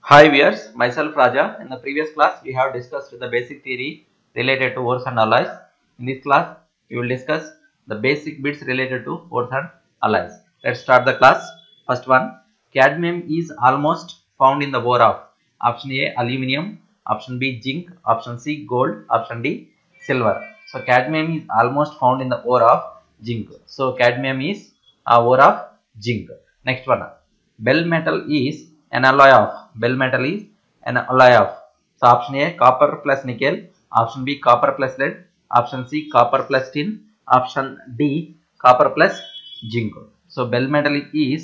Hi viewers, myself Raja. In the previous class, we have discussed the basic theory related to ores and alloys. In this class, we will discuss the basic bits related to ores and alloys. Let's start the class. First one, cadmium is almost found in the ore of option A aluminium, option B zinc, option C gold, option D silver. So cadmium is almost found in the ore of zinc. So cadmium is a ore of zinc. Next one, bell metal is an alloy of bell metal is an alloy of so option a copper plus nickel option b copper plus lead option c copper plus tin option d copper plus zinc so bell metal is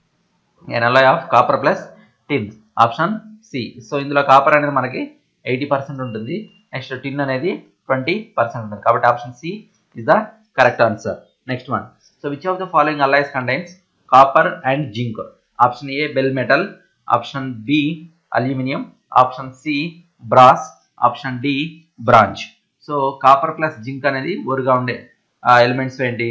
an alloy of copper plus tin option C so ఇందులో copper అనేది మనకి eighty percent ఉంటుంది next tin అనేది twenty percent ఉంటుంది కాబట్టి option C is the correct answer next one so which of the following alloys contains copper and zinc option A bell metal option B aluminium option C brass option D bronze so copper plus zinc అనేది ఊరుగా ఉండే elements ఏంటి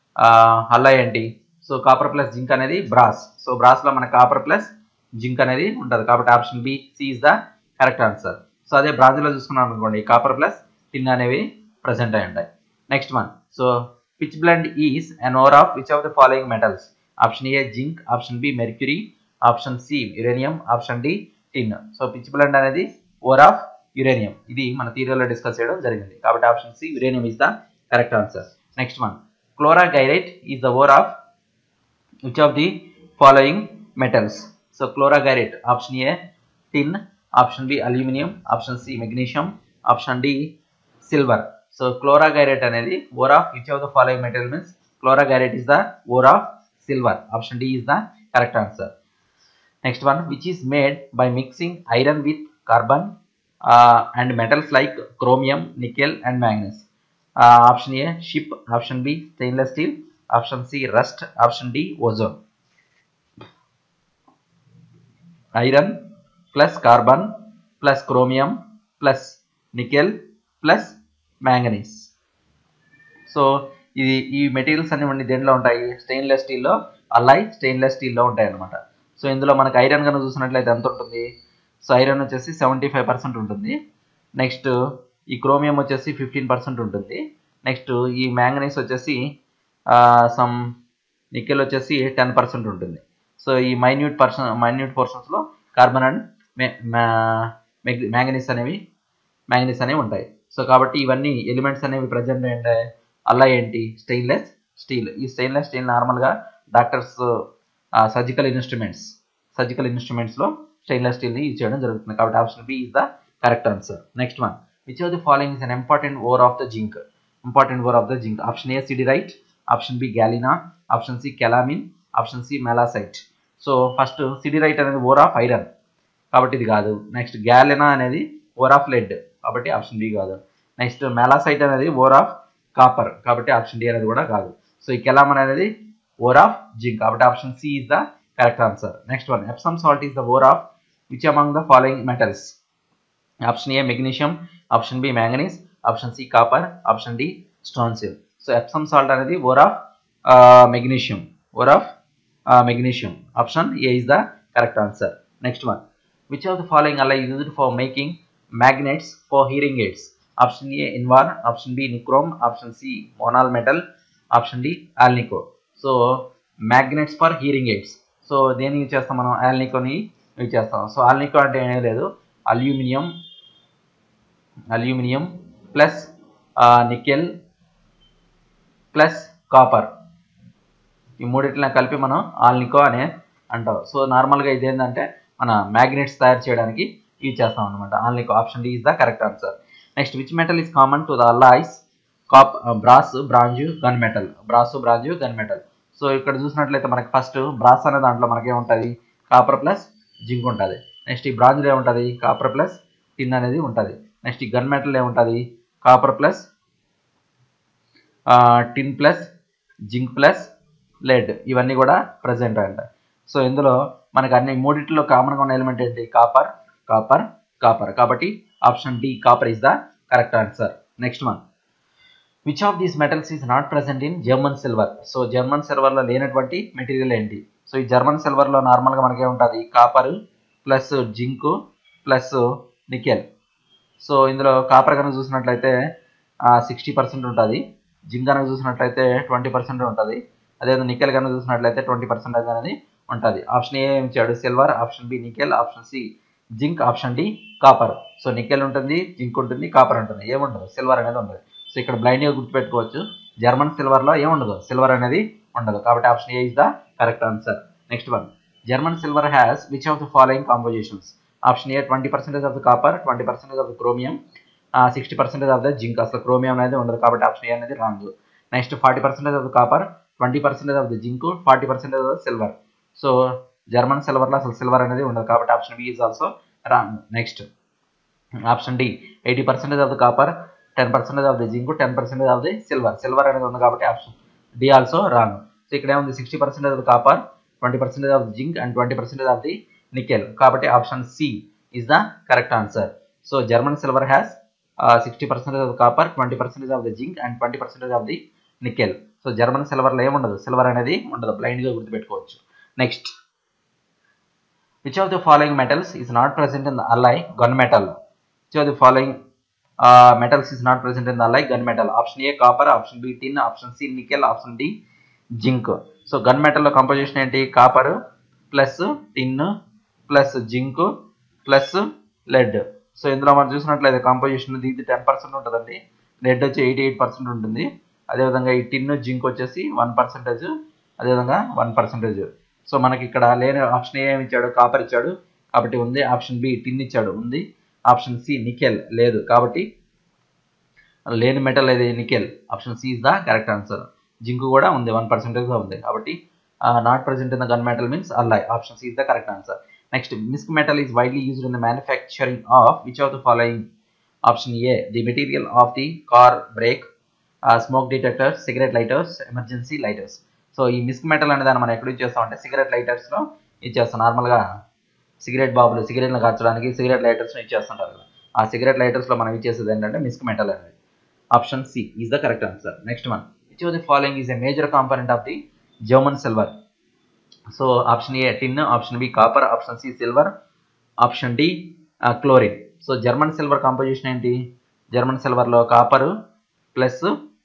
అల్లా ఏంటి so copper plus zinc అనేది brass so బ్రాస్లో మన copper plus zinc అనేది ఉంటుంది కాబట్టి option B C is the correct answer so అదే బ్రాంజ్లో చూసుకున్నాం అనుకోండి కాపర్ ప్లస్ టిన్ అనేవి ప్రజెంట్ అయి ఉంటాయి next one so pitchblende is an ore of which of the following metals option A zinc option B mercury option C uranium option D tin so pitchblende అనేది ore of uranium ఇది మన థియరీలో discuss చేయడం జరిగింది కాబట్టి option C uranium is the correct answer next one chlorargyrite is the ore of which of the following metals so chlorargyrite option A tin option B aluminium option C magnesium option D silver so chlorargyrite అనేది ore of which of the following material means chlorargyrite is the ore of silver option D is the correct answer next one which is made by mixing iron with carbon and metals like chromium nickel and manganese option A ship option B stainless steel option C rust option D ozone iron plus carbon plus chromium plus nickel plus manganese so ఇది ఈ materials అన్ని దేంట్లో ఉంటాయి stainless స్టీల్లో alloy stainless స్టీల్లో ఉంటాయి అనమాట so ఇందులో మనకు ఐరన్ కనుక చూసినట్లయితే ఎంత ఉంటుంది సో ఐరన్ వచ్చేసి సెవెంటీ ఫైవ్ పర్సెంట్ ఉంటుంది నెక్స్ట్ ఈ క్రోమియం వచ్చేసి ఫిఫ్టీన్ పర్సెంట్ ఉంటుంది నెక్స్ట్ ఈ మ్యాంగనీస్ వచ్చేసి సమ్ నికెల్ వచ్చేసి టెన్ పర్సెంట్ ఉంటుంది సో ఈ మైన్యూట్ పర్సన్ మైన్యూట్ పోర్షన్స్లో కార్బన్ అండ్ మ్యాంగనీస్ అనేవి మ్యాంగనీస్ అనేవి ఉంటాయి సో కాబట్టి ఇవన్నీ ఎలిమెంట్స్ అనేవి ప్రజెంట్ ఏంటి అలా ఏంటి స్టెయిన్లెస్ స్టీల్ ఈ స్టెయిన్లెస్ స్టీల్ నార్మల్గా డాక్టర్స్ సర్జికల్ ఇన్స్ట్రుమెంట్స్ సర్జికల్ ఇన్స్ట్రుమెంట్స్లో స్టెయిన్లెస్ స్టీల్ని యూజ్ చేయడం జరుగుతుంది కాబట్టి option B is the correct answer next one which of the following is an important ore of the zinc important ore of the zinc option A siderite option B galena option C calamine option C malachite so first siderite అనేది ore of iron కాబట్టి ఇది కాదు next galena అనేది ore of lead కాబట్టి option B కాదు next malachite అనేది ore of copper కాబట్టి option D అనేది కూడా కాదు సో ఈ కెలామన్ అనేది ఓర్ ఆఫ్ జింక్ కాబట్టి option C is the correct answer next one Epsom salt is the ore of which among the following metals option A magnesium option B manganese option C copper option D స్టోన్సిల్ so Epsom salt అనేది ore of magnesium or of magnesium option A is the correct answer next one which of the following alloy used for making magnets for hearing aids option a invar option b nichrome option c monal metal option d alnico so magnets for hearing aids so దేని use చేస్తాం మనం ఆల్నికోని use చేస్తాం so ఆల్నికో అంటే ఏమీ లేదు aluminium aluminium plus nickel plus copper ఈ మూడిట్లని కలిపి మనం ఆల్నికో అనే అంటాం సో నార్మల్గా ఇది ఏంటంటే మన మ్యాగ్నెట్స్ తయారు చేయడానికి యూజ్ చేస్తాం అనమాట only option D is the correct answer next which metal is common to the alloys కాప్ brass bronze gun metal brass bronze gun metal so ఇక్కడ చూసినట్లయితే మనకి ఫస్ట్ బ్రాస్ అనే దాంట్లో మనకి ఏముంటుంది కాపర్ ప్లస్ జింక్ ఉంటుంది నెక్స్ట్ ఈ బ్రాంజ్లో ఏముంటుంది కాపర్ ప్లస్ టిన్ అనేది ఉంటుంది నెక్స్ట్ ఈ గన్ మెటల్ ఏముంటుంది copper plus tin plus zinc plus lead ఇవన్నీ కూడా ప్రజెంట్ ఉంటాయి సో ఇందులో మనకి అన్ని మూడిట్లో కామన్గా ఉన్న ఎలిమెంట్ ఏంటి కాపర్ కాపర్ కాపర్ కాబట్టి option D copper is the correct answer next one which of these metals is not present in German silver so German సిల్వర్లో లేనటువంటి మెటీరియల్ ఏంటి సో ఈ జర్మన్ సిల్వర్లో నార్మల్గా మనకి ఏముంటుంది copper plus zinc plus nickel so ఇందులో copper కనుక చూసినట్లయితే సిక్స్టీ పర్సెంట్ ఉంటుంది జింక్ కనుక చూసినట్లయితే ట్వంటీ పర్సెంట్ ఉంటుంది అదేవిధంగా నికెల్ కనుక చూసినట్లయితే ట్వంటీ పర్సెంటేజ్ అనేది ఉంటుంది ఆప్షన్ ఏ ఏమి ఇచ్చాడు silver option B nickel option C zinc option D copper so nickel ఉంటుంది జింక్ ఉంటుంది కాపర్ ఉంటుంది ఏముండదు సిల్వర్ అనేది ఉండదు సో ఇక్కడ బ్లైండ్గా గుర్తుపెట్టుకోవచ్చు జర్మన్ సిల్వర్లో ఏముండదు సిల్వర్ అనేది ఉండదు కాబట్టి option A is the correct answer next one German silver has which of the following compositions option A twenty percentage of the copper twenty percentage of the chromium sixty percentage of the zinc అసలు chromium అనేది ఉండదు కాబట్టి option A అనేది wrong next forty percentage of the copper twenty percentage of the zinc forty percentage of the silver so German సిల్వర్లో అసలు silver అనేది ఉండదు కాబట్టి option B is also wrong next option D eighty percentage of the copper ten percentage of the zinc ten percentage of the silver silver అనేది ఉంది కాబట్టి option D also wrong so ఇక్కడ ఏముంది sixty percentage of the copper twenty percentage of the zinc and twenty percentage of the nickel కాబట్టి option C is the correct answer so German silver has sixty percentage of the copper twenty percentage of the zinc and twenty percentage of the nickel so German సిల్వర్లో ఏముండదు silver అనేది ఉండదు బ్లైండ్గా గుర్తుపెట్టుకోవచ్చు next which of the following metals is not present in the alloy gun metal which of the following metals is not present in the alloy gun metal option A copper option B tin option C nickel option D zinc so gun మెటల్లో composition ఏంటి copper plus tin plus zinc plus lead so ఇందులో మనం చూసినట్లయితే composition ఇది ten percent ఉంటుందండి lead వచ్చి eighty eight percent ఉంటుంది అదేవిధంగా ఈ టిన్ జింక్ వచ్చేసి వన్ పర్సెంటేజ్ అదేవిధంగా వన్ పర్సెంటేజ్ సో మనకి ఇక్కడ లేని ఆప్షన్ ఏ ఏమి ఇచ్చాడు కాపర్ ఇచ్చాడు కాబట్టి ఉంది ఆప్షన్ బి టిన్ ఇచ్చాడు ఉంది ఆప్షన్ సి నికెల్ లేదు కాబట్టి లేని మెటల్ ఏది nickel option C is the correct answer zinc కూడా ఉంది వన్ పర్సెంటేజ్ ఉంది కాబట్టి not present in the gun metal means alloy option C is the correct answer next misch metal is widely used in the manufacturing of which of the following option A the material of the car brake smoke detectors cigarette lighters emergency lighters so ఈ misch metal అనే దాన్ని మనం ఎక్కడ use చేస్తామంటే cigarette లైటర్స్లో ఇచ్చేస్తాం నార్మల్గా cigarette బాబులు సిగరెట్లు కాల్చడానికి సిగరెట్ లైటర్స్ని ఇచ్చేస్తుంటారు కదా ఆ సిగరెట్ లైటర్స్లో మనం ఇచ్చేసేది ఏంటంటే మిస్క్ మెటల్ అనేది option C is the correct answer next one which of the following is a major component of the German silver so option A tin option B copper option C silver option D chlorine so German silver composition ఏంటి German సిల్వర్లో copper plus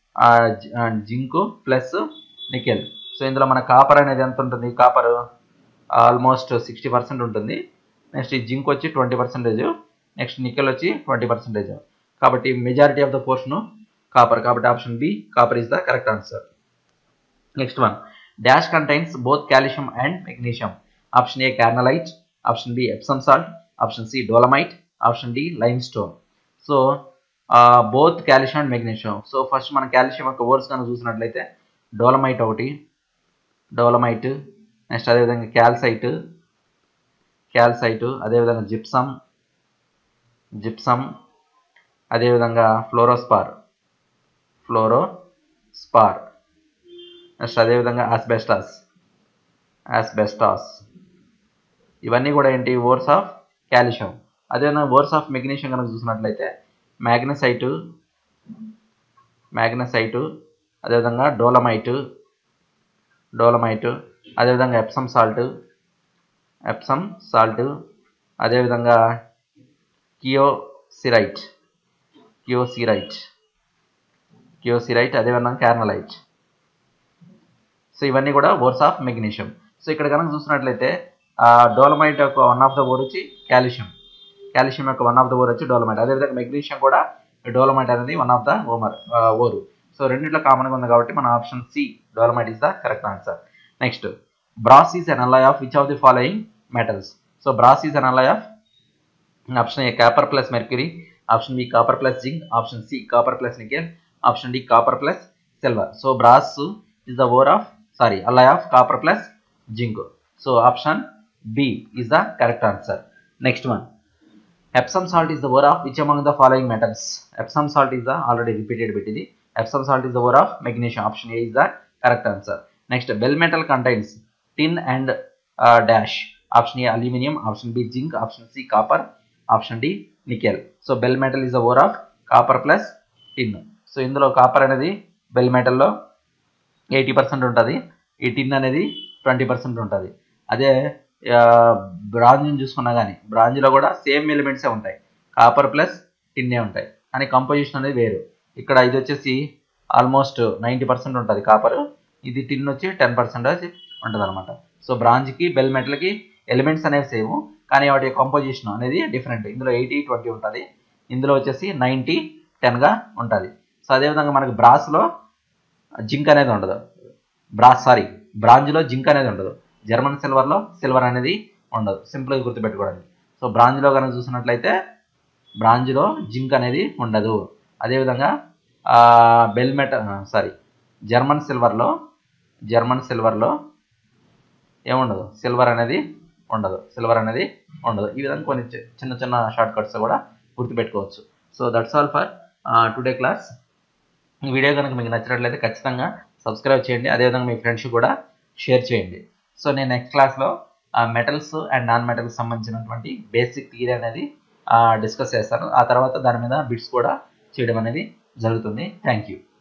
zinc plus nickel so ఇందులో మన copper అనేది ఎంత ఉంటుంది copper almost sixty percent ఉంటుంది next ఈ zinc వచ్చి ట్వంటీ పర్సెంటేజ్ నెక్స్ట్ నికెల్ వచ్చి ట్వంటీ పర్సెంటేజ్ కాబట్టి majority of the portion copper కాబట్టి option B copper is the correct answer next one dash contains both calcium and magnesium option A carnallite option B Epsom salt option C dolomite option D limestone so both calcium and magnesium so first మనం calcium యొక్క ores కనుక చూసినట్లయితే dolomite ఒకటి dolomite next అదేవిధంగా calcite calcite అదేవిధంగా gypsum gypsum అదేవిధంగా fluorspar fluorspar next అదేవిధంగా asbestos asbestos ఇవన్నీ కూడా ఏంటి ఓర్స్ ఆఫ్ కాల్షియం అదేవిధంగా ఓర్స్ ఆఫ్ మెగ్నీషియం కనుక చూసినట్లయితే మ్యాగ్నసైటు మ్యాగ్నసైటు అదేవిధంగా డోలమైట్ డోలమైట్ అదేవిధంగా ఎప్సమ్ సాల్ట్ ఎప్సమ్ సాల్ట్ అదేవిధంగా కియోసిరైట్ కియోసిరైట్ కియోసిరైట్ అదేవిధంగా క్యార్నలైట్ సో ఇవన్నీ కూడా ఓర్స్ ఆఫ్ మెగ్నీషియం సో ఇక్కడ కనుక చూసినట్లయితే డోలమైట్ యొక్క వన్ ఆఫ్ ద ఓర్ వచ్చి కాల్షియం కాల్షియం యొక్క వన్ ఆఫ్ ద ఓర్ వచ్చి డోలమైట్ అదేవిధంగా మెగ్నీషియం కూడా డోలమైట్ అనేది వన్ ఆఫ్ ద ఓమర్ ఓరు సో రెండిట్లో కామన్గా ఉంది కాబట్టి మన option C dolomite is the correct answer next brass is an alloy of which of the following metals so brass is an alloy of option A copper plus mercury option B copper plus zinc option C copper plus nickel option D copper plus silver so brass is the ore of sorry alloy of copper plus zinc so option B is the correct answer next one Epsom salt is the ore of which among the following metals Epsom salt is the already repeated bit ఇది Epsom salt is the ore of magnesium option A is the correct answer next bell metal contains tin and dash option A aluminium option B zinc option C copper option D nickel so bell metal is the ore of copper plus tin so ఇందులో copper అనేది bell మెటల్లో eighty percent ఉంటుంది ఈ టిన్ అనేది twenty percent ఉంటుంది అదే బ్రాంజ్ని చూసుకున్నా కానీ బ్రాంజ్లో కూడా సేమ్ ఎలిమెంట్సే ఉంటాయి కాపర్ ప్లస్ టిన్నే ఉంటాయి కానీ కంపోజిషన్ అనేది వేరు ఇక్కడ ఇది వచ్చేసి ఆల్మోస్ట్ నైంటీ పర్సెంట్ ఉంటుంది కాపర్ ఇది టిన్ వచ్చి టెన్ పర్సెంటేజ్ ఉంటుంది అనమాట సో బ్రాంజ్కి బెల్ మెటల్కి ఎలిమెంట్స్ అనేవి సేమ్ కానీ వాటి కంపోజిషన్ అనేది డిఫరెంట్ ఇందులో ఎయిటీ ట్వంటీ ఉంటుంది ఇందులో వచ్చేసి నైంటీ టెన్గా ఉంటుంది సో అదేవిధంగా మనకి బ్రాస్లో జింక్ అనేది ఉండదు బ్రాస్ సారీ బ్రాంజ్లో జింక్ అనేది ఉండదు జర్మన్ సిల్వర్లో సిల్వర్ అనేది ఉండదు సింపుల్గా గుర్తుపెట్టుకోవడానికి సో బ్రాంజ్లో కనుక చూసినట్లయితే బ్రాంజ్లో జింక్ అనేది ఉండదు అదేవిధంగా బెల్ మెట సారీ జర్మన్ సిల్వర్లో జర్మన్ సిల్వర్లో ఏముండదు సిల్వర్ అనేది ఉండదు సిల్వర్ అనేది ఉండదు ఈ విధంగా కొన్ని చి- చిన్న చిన్న షార్ట్ కట్స్ కూడా గుర్తుపెట్టుకోవచ్చు so that's all for today class ఈ వీడియో కనుక మీకు నచ్చినట్లయితే ఖచ్చితంగా సబ్స్క్రైబ్ చేయండి అదేవిధంగా మీ ఫ్రెండ్స్ కూడా షేర్ చేయండి సో నేను నెక్స్ట్ క్లాస్లో మెటల్స్ అండ్ నాన్ మెటల్స్ సంబంధించినటువంటి బేసిక్ థియరీ అనేది డిస్కస్ చేస్తాను ఆ తర్వాత దాని మీద బిట్స్ కూడా చేయడం అనేది జరుగుతుంది థ్యాంక్ యూ